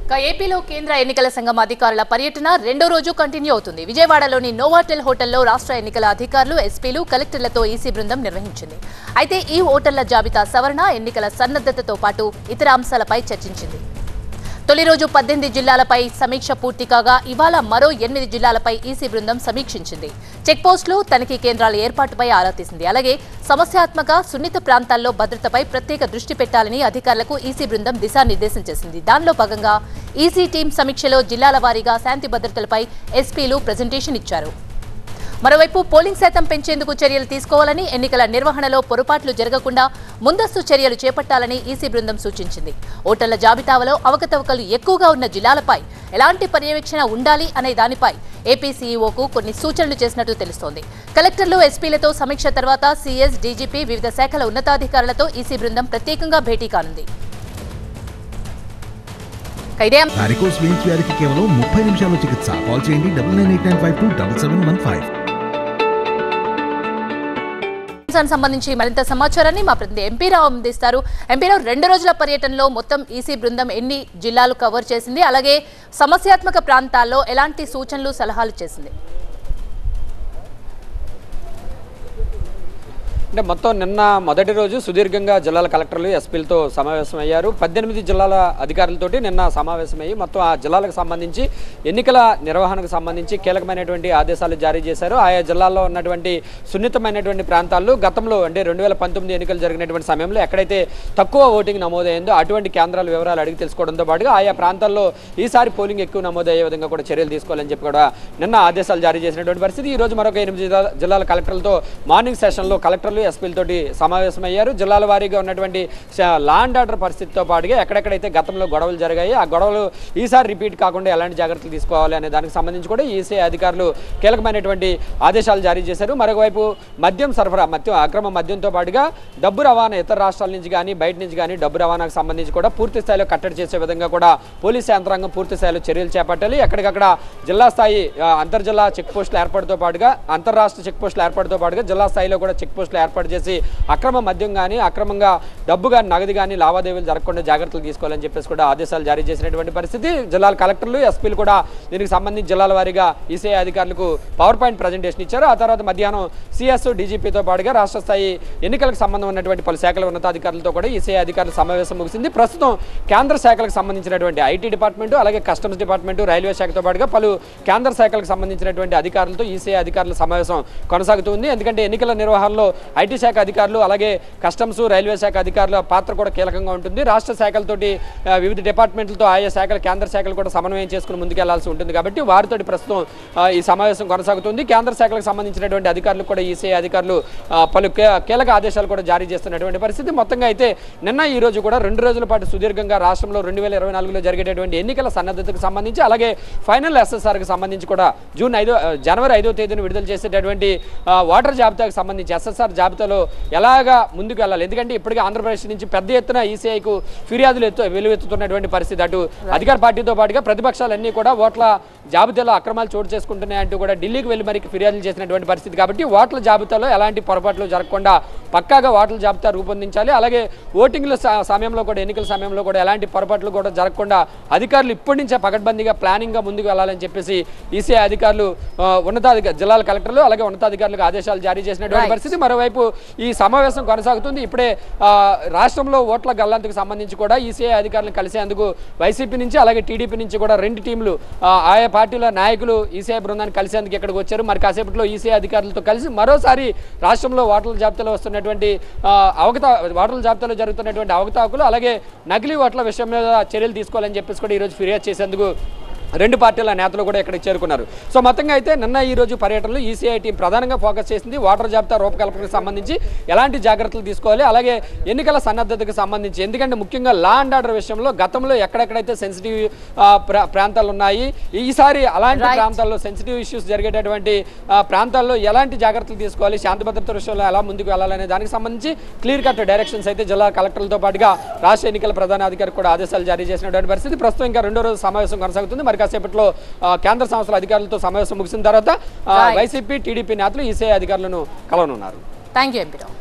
ఇక ఏపీలో కేంద్ర ఎన్నికల సంఘం అధికారుల పర్యటన రెండో రోజు కంటిన్యూ అవుతుంది విజయవాడలోని నోవాటెల్ హోటల్లో రాష్ట్ర ఎన్నికల అధికారులు ఎస్పీలు కలెక్టర్లతో ఈసీ బృందం నిర్వహించింది అయితే ఈ ఓటర్ల జాబితా సవరణ ఎన్నికల సన్నద్ధతతో పాటు ఇతర అంశాలపై చర్చించింది తొలి రోజు పద్దెనిమిది జిల్లాలపై సమీక్ష పూర్తి కాగా ఇవాళ మరో ఎనిమిది జిల్లాలపై ఈసీ బృందం సమీక్షించింది చెక్పోస్టులు తనిఖీ కేంద్రాల ఏర్పాటుపై ఆరా తీసింది అలాగే సమస్యాత్మక సున్నిత ప్రాంతాల్లో భద్రతపై ప్రత్యేక దృష్టి పెట్టాలని అధికారులకు ఈసీ బృందం దిశానిర్దేశం చేసింది దానిలో భాగంగా ఈసీ టీం సమీక్షలో జిల్లాల వారీగా శాంతి భద్రతలపై ఎస్పీలు ప్రజెంటేషన్ ఇచ్చారు మరోవైపు పోలింగ్ శాతం పెంచేందుకు చర్యలు తీసుకోవాలని ఎన్నికల నిర్వహణలో పొరపాట్లు జరగకుండా ముందస్తు చర్యలు చేపట్టాలని ఈసీ బృందం సూచించింది ఓటర్ల జాబితాలో అవకతవకలు ఎక్కువగా ఉన్న జిల్లాలపై ఎలాంటి పర్యవేక్షణ ఉండాలి అనే దానిపై ఏపీ సీఈఓకు కొన్ని సూచనలు చేసినట్టు తెలుస్తోంది కలెక్టర్లు ఎస్పీలతో సమీక్ష తర్వాత సీఎస్ డీజీపీ వివిధ శాఖల ఉన్నతాధికారులతో ఈసీ బృందం ప్రత్యేకంగా భేటీ కానుంది ఇక ఇదే వారికోస్ వెయిన్స్ వ్యాధికి కేవలం ముప్పై నిమిషాల్లో చికిత్స కాల్ చేయండి double nine eight nine five two double seven one five అంశానికి సంబంధించి మరింత సమాచారాన్ని మా ప్రతినిధి ఎంపీ రావు అందిస్తారు ఎంపీ రావు రెండు రోజుల పర్యటనలో మొత్తం ఈసీ బృందం ఎన్ని జిల్లాలు కవర్ చేసింది అలాగే సమస్యాత్మక ప్రాంతాల్లో ఎలాంటి సూచనలు సలహాలు చేసింది అంటే మొత్తం నిన్న మొదటి రోజు సుదీర్ఘంగా జిల్లాల కలెక్టర్లు ఎస్పీలతో సమావేశమయ్యారు పద్దెనిమిది జిల్లాల అధికారులతోటి నిన్న సమావేశమయ్యి మొత్తం ఆ జిల్లాలకు సంబంధించి ఎన్నికల నిర్వహణకు సంబంధించి కీలకమైనటువంటి ఆదేశాలు జారీ చేశారు ఆయా జిల్లాల్లో ఉన్నటువంటి సున్నితమైనటువంటి ప్రాంతాల్లో గతంలో అంటే రెండు వేల పంతొమ్మిది ఎన్నికలు జరిగినటువంటి సమయంలో ఎక్కడైతే తక్కువ ఓటింగ్ నమోదైందో అటువంటి కేంద్రాల వివరాలు అడిగి తెలుసుకోవడంతో పాటుగా ఆయా ప్రాంతాల్లో ఈసారి పోలింగ్ ఎక్కువ నమోదయ్యే విధంగా కూడా చర్యలు తీసుకోవాలని చెప్పి కూడా నిన్న ఆదేశాలు జారీ చేసినటువంటి పరిస్థితి ఈ రోజు మరొక ఎనిమిది జిల్లా- జిల్లాల కలెక్టర్లతో మార్నింగ్ సెషన్లో కలెక్టర్లు ఎస్పీలతోటి సమావేశమయ్యారు జిల్లాల వారీగా ఉన్నటువంటి లా అండ్ ఆర్డర్ పరిస్థితితో పాటుగా ఎక్కడెక్కడైతే గతంలో గొడవలు జరిగాయి ఆ గొడవలు ఈసారి రిపీట్ కాకుండా ఎలాంటి జాగ్రత్తలు తీసుకోవాలి అనే దానికి సంబంధించి కూడా ఈసీ అధికారులు కీలకమైనటువంటి ఆదేశాలు జారీ చేశారు మరొకవైపు మద్యం సరఫరా మద్యం అక్రమ మద్యంతో పాటుగా డబ్బు రవాణా ఇతర రాష్ట్రాల నుంచి కానీ బయట నుంచి కానీ డబ్బు రవాణాకు సంబంధించి కూడా పూర్తి స్థాయిలో కట్టడి చేసే విధంగా కూడా పోలీస్ యంత్రాంగం పూర్తి స్థాయిలో చర్యలు చేపట్టాలి ఎక్కడికక్కడ జిల్లా స్థాయి ఆ, అంతర్జిల్లా చెక్ పోస్టుల ఏర్పాటుతో పాటుగా అంతర్రాష్ట్ర చెక్ పోస్టుల ఏర్పాటుతో పాటుగా జిల్లా స్థాయిలో కూడా చెక్ పోస్టులు ఏర్పాటు చేసి అక్రమ మద్యం కానీ అక్రమంగా డబ్బు కానీ నగదు కానీ లావాదేవీలు జరగకుండా జాగ్రత్తలు తీసుకోవాలని చెప్పేసి కూడా ఆదేశాలు జారీ చేసినటువంటి పరిస్థితి జిల్లాల కలెక్టర్లు ఎస్పీలు కూడా దీనికి సంబంధించి జిల్లాల వారీగా ఈసీఐ అధికారులకు పవర్ పాయింట్ ప్రజెంటేషన్ ఇచ్చారు ఆ తర్వాత మధ్యాహ్నం సిఎస్ డీజీపీతో పాటుగా రాష్ట్ర స్థాయి ఎన్నికలకు సంబంధం ఉన్నటువంటి పలు శాఖల ఉన్నతాధికారులతో కూడా ఈసీఐ అధికారుల సమావేశం ముగిసింది ప్రస్తుతం కేంద్ర శాఖలకు సంబంధించినటువంటి ఐటీ డిపార్ట్మెంట్ అలాగే కస్టమ్స్ డిపార్ట్మెంట్ రైల్వే శాఖతో పాటుగా పలు కేంద్ర శాఖలకు సంబంధించినటువంటి అధికారులతో ఈసీఐ అధికారుల సమావేశం కొనసాగుతుంది ఎందుకంటే ఎన్నికల నిర్వహణలో ఐటీ శాఖ అధికారులు అలాగే కస్టమ్స్ రైల్వే శాఖ అధికారుల పాత్ర కూడా కీలకంగా ఉంటుంది రాష్ట్ర శాఖలతోటి ఆ, వివిధ డిపార్ట్మెంట్లతో ఆయా శాఖల కేంద్ర శాఖలు కూడా సమన్వయం చేసుకుని ముందుకెళ్లాల్సి ఉంటుంది కాబట్టి వారితోటి ప్రస్తుతం ఆ, ఈ సమావేశం కొనసాగుతుంది కేంద్ర శాఖలకు సంబంధించినటువంటి అధికారులు కూడా ఈసీఐ అధికారులు ఆ, పలు కీ- కీలక ఆదేశాలు కూడా జారీ చేస్తున్నటువంటి పరిస్థితి మొత్తంగా అయితే నిన్న ఈ రోజు కూడా రెండు రోజుల పాటు సుదీర్ఘంగా రాష్ట్రంలో రెండు వేల ఇరవై నాలుగులో జరిగేటటువంటి ఎన్నికల సన్నద్ధతకు సంబంధించి అలాగే ఫైనల్ ఎస్ఎస్ఆర్కి సంబంధించి కూడా జూన్ ఐదో ఆ, జనవరి ఐదో తేదీన విడుదల చేసేటటువంటి ఆ, ఓటర్ జాబితాకు సంబంధించి ఎస్ఎస్ఆర్ జాబితాలో ఎలాగా ముందుకు వెళ్ళాలి ఎందుకంటే ఇప్పటికే ఆంధ్రప్రదేశ్ నుంచి పెద్ద ఎత్తున ఈసీఐకు ఫిర్యాదులు ఎత్తు వెలువెత్తుతున్నటువంటి పరిస్థితి అటు అధికార పార్టీతో పాటుగా ప్రతిపక్షాలన్నీ కూడా ఓట్ల జాబితాలో అక్రమాలు చోటు చేసుకుంటున్నాయంటూ కూడా ఢిల్లీకి వెళ్ళి మరి ఫిర్యాదులు చేసినటువంటి పరిస్థితి కాబట్టి ఓట్ల జాబితాలో ఎలాంటి పొరపాట్లు జరగకుండా పక్కాగా ఓట్ల జాబితా రూపొందించాలి అలాగే ఓటింగ్ల స- సమయంలో కూడా ఎన్నికల సమయంలో కూడా ఎలాంటి పొరపాట్లు కూడా జరగకుండా అధికారులు ఇప్పటి నుంచే పకడ్బందీగా ప్లానింగ్గా ముందుకు వెళ్ళాలని చెప్పేసి ఈసీఐ అధికారులు ఆ, ఉన్నతాధికారి జిల్లాల కలెక్టర్లు అలాగే ఉన్నతాధికారులకు ఆదేశాలు జారీ చేసినటువంటి Right. పరిస్థితి మరోవైపు ఈ సమావేశం కొనసాగుతుంది ఇప్పుడే ఆ, రాష్ట్రంలో ఓట్ల గల్లంతుకు సంబంధించి కూడా ఈసీఐ అధికారులను కలిసేందుకు వైసీపీ నుంచి అలాగే టీడీపీ నుంచి కూడా రెండు టీంలు ఆ, ఆయా పార్టీల నాయకులు ఈసీఐ బృందాన్ని కలిసేందుకు ఇక్కడికి వచ్చారు మరి కాసేపట్లో ఈసీఐ అధికారులతో కలిసి మరోసారి రాష్ట్రంలో ఓట్ల జాబితాలో వస్తున్నటువంటి ఆ, అవకత ఓట్ల జాబితాలో జరుగుతున్నటువంటి అవకతవకలు అలాగే నకిలీ ఓట్ల విషయం మీద చర్యలు తీసుకోవాలని చెప్పేసి కూడా ఈరోజు ఫిర్యాదు చేసేందుకు రెండు పార్టీల నేతలు కూడా ఇక్కడికి చేరుకున్నారు సో మొత్తంగా అయితే నిన్న ఈ రోజు పర్యటనలో ఈసీఐ టీం ప్రధానంగా ఫోకస్ చేసింది ఓటర్ జాబితా రూపకల్పనకు సంబంధించి ఎలాంటి జాగ్రత్తలు తీసుకోవాలి అలాగే ఎన్నికల సన్నద్ధతకు సంబంధించి ఎందుకంటే ముఖ్యంగా లా అండ్ ఆర్డర్ విషయంలో గతంలో ఎక్కడెక్కడైతే సెన్సిటివ్ ప్రాంతాలు ఉన్నాయి ఈసారి అలాంటి Right. ప్రాంతాల్లో సెన్సిటివ్ ఇష్యూస్ జరిగేటటువంటి ఆ, ప్రాంతాల్లో ఎలాంటి జాగ్రత్తలు తీసుకోవాలి శాంతి భద్రత విషయంలో ఎలా ముందుకు వెళ్ళాలనే దానికి సంబంధించి క్లియర్ కట్ డైరెక్షన్స్ అయితే జిల్లా కలెక్టర్లతో పాటుగా రాష్ట్ర ఎన్నికల ప్రధాన అధికారి కూడా ఆదేశాలు జారీ చేసినటువంటి పరిస్థితి ప్రస్తుతం ఇంకా రెండో రోజు సమావేశం కొనసాగుతుంది మరి కాసేపట్లో ఆ, కేంద్ర సంస్థల అధికారులతో సమావేశం ముగిసిన తర్వాత ఆ, Right. వైసీపీ టీడీపీ నేతలు ఈసీఐ అధికారులను కలవనున్నారు థ్యాంక్ యూ ఎంపీ రావు